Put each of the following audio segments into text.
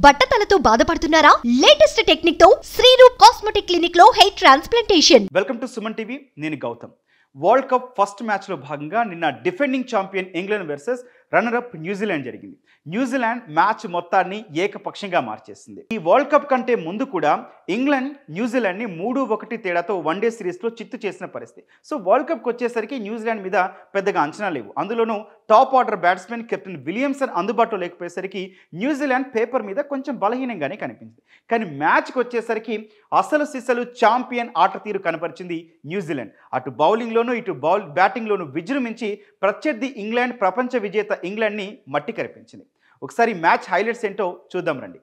బట్టతలతో బాధపడుతున్నారా latest technique తో Sriroop cosmetic clinic లో hair transplantation welcome to Suman TV నేను గౌతమ్ వరల్డ్ కప్ ఫస్ట్ మ్యాచ్లో భాగంగా నిన్న defending champion England versus runner up New Zealand జరిగింది న్యూజిలాండ్ మ్యాచ్ మొత్తాన్ని ఏకపక్షంగా మార్చేసింది ఈ వరల్డ్ కప్ కంటే ముందు కూడా ఇంగ్లాండ్ న్యూజిలాండ్ని మూడు ఒకటి తేడాతో వన్డే సిరీస్లో చిత్తు చేసిన పరిస్థితి సో వరల్డ్ కప్కి వచ్చేసరికి న్యూజిలాండ్ మీద పెద్దగా అంచనా లేవు అందులోనూ top order batsmen captain Williamson అందుబాటులో లేకపోయేసరికి న్యూజిలాండ్ పేపర్ మీద కొంచెం బలహీనంగానే కనిపించింది కానీ మ్యాచ్కి వచ్చేసరికి అసలు సిసలు ఛాంపియన్ ఆట తీరు కనపరిచింది న్యూజిలాండ్ అటు బౌలింగ్లోనూ ఇటు బౌల్ బ్యాటింగ్లోనూ విజృంభించి ప్రత్యర్థి ఇంగ్లాండ్ ప్రపంచ విజేత ఇంగ్లాండ్ని మట్టి కరిపించింది ఒకసారి మ్యాచ్ హైలైట్స్ ఏంటో చూద్దాం రండి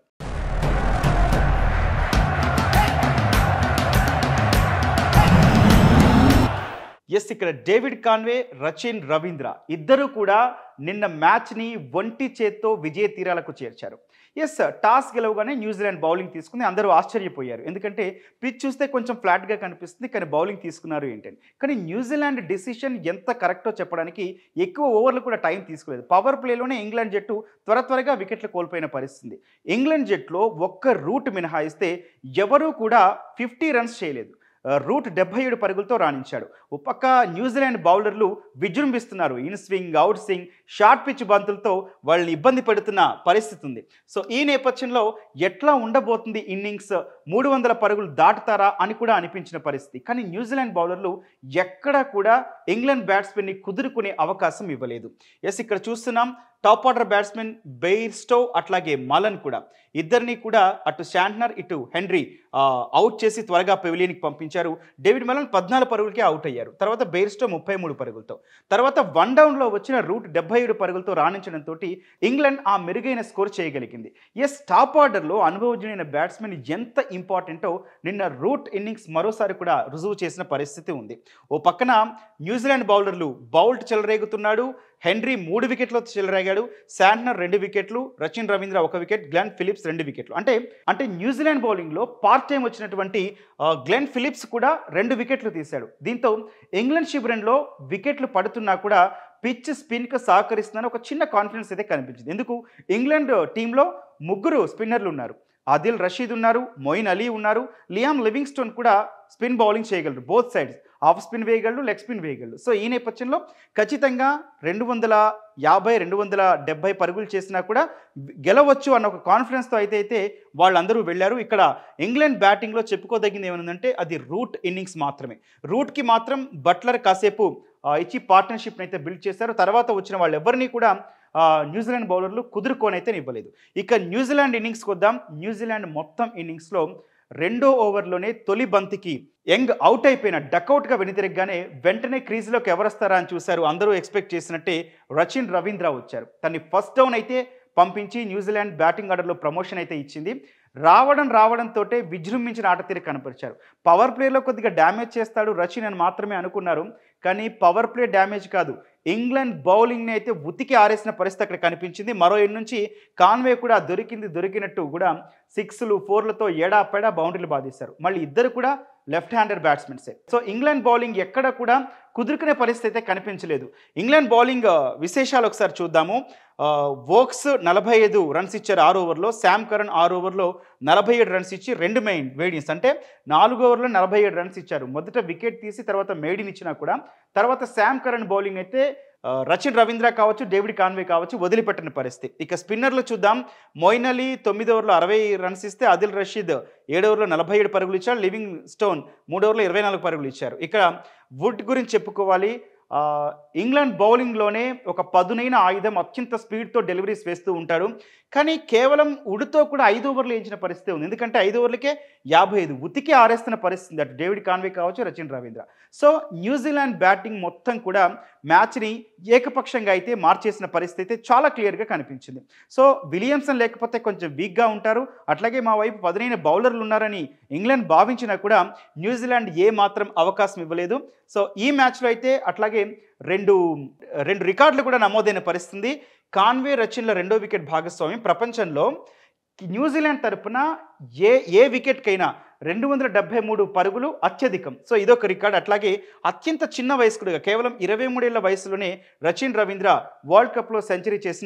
ఎస్ ఇక్కడ డేవిడ్ కాన్వే రచిన్ రవీంద్ర ఇద్దరు కూడా నిన్న మ్యాచ్ని ఒంటి చేత్తో విజయ తీరాలకు చేర్చారు ఎస్ టాస్ గెలవగానే న్యూజిలాండ్ బౌలింగ్ తీసుకుంది అందరూ ఆశ్చర్యపోయారు ఎందుకంటే పిచ్ చూస్తే కొంచెం ఫ్లాట్గా కనిపిస్తుంది కానీ బౌలింగ్ తీసుకున్నారు ఏంటని కానీ న్యూజిలాండ్ డిసిషన్ ఎంత కరెక్టో చెప్పడానికి ఎక్కువ ఓవర్లు కూడా టైం తీసుకోలేదు పవర్ ప్లేలోనే ఇంగ్లాండ్ జట్టు త్వర త్వరగా వికెట్లు కోల్పోయిన పరిస్థితి ఇంగ్లాండ్ జట్టులో ఒక్క రూట్ మినహాయిస్తే ఎవరూ కూడా ఫిఫ్టీ రన్స్ చేయలేదు ఆ, రూట్ డెబ్బై ఏడు పరుగులతో రాణించాడు ఓ పక్క న్యూజిలాండ్ బౌలర్లు విజృంభిస్తున్నారు in swing out swing short pitch బంతులతో వాళ్ళని ఇబ్బంది పెడుతున్న పరిస్థితి ఉంది సో ఈ నేపథ్యంలో ఎట్లా ఉండబోతుంది ఇన్నింగ్స్ మూడు వందల పరుగులు దాటుతారా అని కూడా అనిపించిన పరిస్థితి కానీ న్యూజిలాండ్ బౌలర్లు ఎక్కడా కూడా ఇంగ్లాండ్ బ్యాట్స్మెన్ని కుదురుకునే అవకాశం ఇవ్వలేదు ఎస్ ఇక్కడ చూస్తున్నాం టాప్ ఆర్డర్ బ్యాట్స్మెన్ బెయిర్ స్టో అట్లాగే మలన్ కూడా ఇద్దరిని కూడా అటు శాంట్నర్ ఇటు హెన్రీ ఆ, అవుట్ చేసి త్వరగా పెవిలియన్కి పంపించారు డేవిడ్ మలన్ పద్నాలుగు పరుగులకే అవుట్ అయ్యారు తర్వాత బెయిర్స్టో ముప్పై మూడు పరుగులతో తర్వాత వన్ డౌన్లో వచ్చిన రూట్ డెబ్బై ఏడు పరుగులతో రాణించడంతో ఇంగ్లాండ్ ఆ మెరుగైన స్కోర్ చేయగలిగింది ఎస్ టాప్ ఆర్డర్లో అనుభవజ్ఞులైన బ్యాట్స్మెన్ ఎంత ఇంపార్టెంటో నిన్న రూట్ ఇన్నింగ్స్ మరోసారి కూడా రుజువు చేసిన పరిస్థితి ఉంది ఓ పక్కన న్యూజిలాండ్ బౌలర్లు బౌల్ట్ చెలరేగుతున్నాడు హెన్రీ మూడు వికెట్లతో చెలరేగాడు శాంట్నర్ రెండు వికెట్లు రచిన్ రవీంద్ర ఒక వికెట్ గ్లెన్ ఫిలిప్స్ రెండు వికెట్లు అంటే అంటే న్యూజిలాండ్ బౌలింగ్లో పార్ట్ టైం వచ్చినటువంటి ఆ, గ్లెన్ ఫిలిప్స్ కూడా రెండు వికెట్లు తీశాడు దీంతో ఇంగ్లాండ్ శిబిరంలో వికెట్లు పడుతున్నా కూడా పిచ్ స్పిన్కు సహకరిస్తుందని ఒక చిన్న కాన్ఫిడెన్స్ అయితే కనిపించింది ఎందుకు ఇంగ్లాండ్ టీంలో ముగ్గురు స్పిన్నర్లు ఉన్నారు ఆదిల్ రషీద్ ఉన్నారు మొయిన్ అలీ ఉన్నారు లియామ్ లివింగ్స్టోన్ కూడా స్పిన్ బౌలింగ్ చేయగలరు బోత్ సైడ్స్ ఆఫ్ స్పిన్ వేయగలరు లెగ్ స్పిన్ వేయగలరు సో ఈ నేపథ్యంలో ఖచ్చితంగా రెండు వందల యాభై రెండు వందల డెబ్బై పరుగులు చేసినా కూడా గెలవచ్చు అన్న ఒక కాన్ఫిడెన్స్తో అయితే అయితే వాళ్ళందరూ వెళ్ళారు ఇక్కడ ఇంగ్లాండ్ బ్యాటింగ్లో చెప్పుకోదగింది ఏమనుందంటే అది రూట్ ఇన్నింగ్స్ మాత్రమే రూట్కి మాత్రం బట్లర్ కాసేపు ఆ, ఇచ్చి పార్ట్నర్షిప్ని అయితే బిల్డ్ చేశారు తర్వాత వచ్చిన వాళ్ళు ఎవరిని కూడా ఆ, న్యూజిలాండ్ బౌలర్లు కుదురుకోనైతే ఇవ్వలేదు ఇక న్యూజిలాండ్ ఇన్నింగ్స్కి వద్దాం న్యూజిలాండ్ మొత్తం ఇన్నింగ్స్లో రెండో ఓవర్లోనే తొలి బంతికి యంగ్ అవుట్ అయిపోయిన డకౌట్గా వెనుతిరగగానే వెంటనే క్రీజ్లోకి ఎవరొస్తారా అని చూశారు అందరూ ఎక్స్పెక్ట్ చేసినట్టే రచిన్ రవీంద్ర వచ్చారు తన్ని ఫస్ట్ డౌన్ అయితే పంపించి న్యూజిలాండ్ బ్యాటింగ్ ఆర్డర్లో ప్రమోషన్ అయితే ఇచ్చింది రావడం రావడంతో విజృంభించిన ఆట తీరు కనపరిచారు పవర్ ప్లేలో కొద్దిగా డ్యామేజ్ చేస్తాడు రచిన్ అని మాత్రమే అనుకున్నారు కానీ పవర్ ప్లే డ్యామేజ్ కాదు ఇంగ్లాండ్ బౌలింగ్ని అయితే ఉతికి ఆరేసిన పరిస్థితి అక్కడ కనిపించింది మరో ఎండ్ నుంచి కాన్వే కూడా దొరికింది దొరికినట్టు కూడా సిక్స్లు ఫోర్లతో ఏడా పెడా బౌండరీలు బాధేశారు మళ్ళీ ఇద్దరు కూడా లెఫ్ట్ హ్యాండర్ బ్యాట్స్మెన్సే సో ఇంగ్లాండ్ బౌలింగ్ ఎక్కడ కూడా కుదురుకునే పరిస్థితి అయితే కనిపించలేదు ఇంగ్లాండ్ బౌలింగ్ ఆ, విశేషాలు ఒకసారి చూద్దాము ఆ, వోక్స్ నలభై ఐదు రన్స్ ఇచ్చారు ఆరు ఓవర్లో శామ్ కరణ్ ఆరు ఓవర్లో నలభై ఏడు రన్స్ ఇచ్చి రెండు మెయిన్ మేడిన్స్ అంటే నాలుగు ఓవర్లో నలభై ఏడు రన్స్ ఇచ్చారు మొదట వికెట్ తీసి తర్వాత మేడిన్ ఇచ్చినా కూడా తర్వాత శామ్ కరణ్ బౌలింగ్ అయితే ఆ, రచిన్ రవీంద్ర కావచ్చు డేవిడ్ కాన్వే కావచ్చు వదిలిపెట్టిన పరిస్థితి ఇక స్పిన్నర్లు చూద్దాం మొయిన్ అలీ తొమ్మిది ఓవర్లో అరవై రన్స్ ఇస్తే ఆదిల్ రషీద్ ఏడు ఓవర్లో నలభై ఏడు పరుగులు ఇచ్చారు లివింగ్ స్టోన్ మూడు ఓవర్లో ఇరవై నాలుగు పరుగులు ఇచ్చారు ఇక్కడ వుడ్ గురించి చెప్పుకోవాలి ఆ, ఇంగ్లాండ్ బౌలింగ్లోనే ఒక పదునైన ఆయుధం అత్యంత స్పీడ్తో డెలివరీస్ వేస్తూ ఉంటాడు కానీ కేవలం ఉడితో కూడా ఐదు ఓవర్లు వేయించిన పరిస్థితి ఉంది ఎందుకంటే ఐదు ఓవర్లకే యాభై ఐదు ఉతికి ఆరేస్తున్న పరిస్థితి అటు డేవిడ్ కాన్వే కావచ్చు Rachin Ravindra so New Zealand batting మొత్తం కూడా మ్యాచ్ని ఏకపక్షంగా అయితే మార్చేసిన పరిస్థితి అయితే చాలా క్లియర్గా కనిపించింది సో విలియమ్సన్ లేకపోతే కొంచెం వీక్గా ఉంటారు అట్లాగే మా వైపు పదునైన బౌలర్లు ఉన్నారని ఇంగ్లాండ్ భావించినా కూడా న్యూజిలాండ్ ఏ మాత్రం అవకాశం ఇవ్వలేదు సో ఈ మ్యాచ్లో అయితే అట్లాగే రెండు రెండు రికార్డులు కూడా నమోదైన పరిస్థితి కాన్వే రచిన్ల రెండో వికెట్ భాగస్వామ్యం ప్రపంచంలో న్యూజిలాండ్ తరపున ఏ ఏ వికెట్కైనా రెండు వందల డెబ్బై మూడు పరుగులు అత్యధికం సో ఇదొక రికార్డ్ అట్లాగే అత్యంత చిన్న వయస్కుడిగా కేవలం ఇరవై మూడేళ్ల వయసులోనే రచిన్ రవీంద్ర వరల్డ్ కప్లో సెంచరీ చేసిన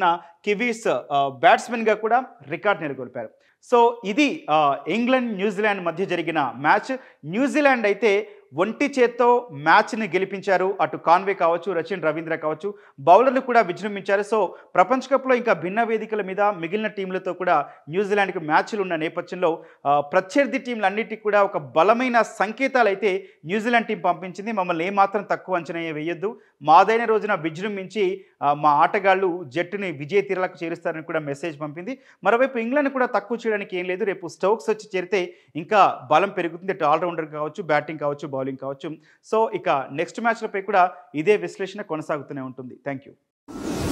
కివీస్ బ్యాట్స్మెన్గా కూడా రికార్డ్ నెలకొల్పారు సో ఇది ఆ, ఇంగ్లాండ్ న్యూజిలాండ్ మధ్య జరిగిన మ్యాచ్ న్యూజిలాండ్ అయితే ఒంటి చేత్తో మ్యాచ్ని గెలిపించారు అటు కాన్వే కావచ్చు రచిన్ రవీంద్ర కావచ్చు బౌలర్లు కూడా విజృంభించారు సో ప్రపంచ కప్లో ఇంకా భిన్న వేదికల మీద మిగిలిన టీంలతో కూడా న్యూజిలాండ్కి మ్యాచ్లు ఉన్న నేపథ్యంలో ఆ, ప్రత్యర్థి టీంలన్నిటికీ కూడా ఒక బలమైన సంకేతాలు అయితే న్యూజిలాండ్ టీం పంపించింది మమ్మల్ని ఏమాత్రం తక్కువ అంచనా వేయొద్దు మాదైన రోజున విజృంభించి ఆ, మా ఆటగాళ్ళు జట్టుని విజయ తీరాలకు చేరుస్తారని కూడా మెసేజ్ పంపింది మరోవైపు ఇంగ్లాండ్ కూడా తక్కువ చేయడానికి ఏం లేదు రేపు స్టోక్స్ వచ్చి చేరితే ఇంకా బలం పెరుగుతుంది అటు ఆల్రౌండర్ కావచ్చు బ్యాటింగ్ కావచ్చు బౌలింగ్ కావచ్చు సో ఇక నెక్స్ట్ మ్యాచ్లపై కూడా ఇదే విశ్లేషణ కొనసాగుతూనే ఉంటుంది థ్యాంక్ యూ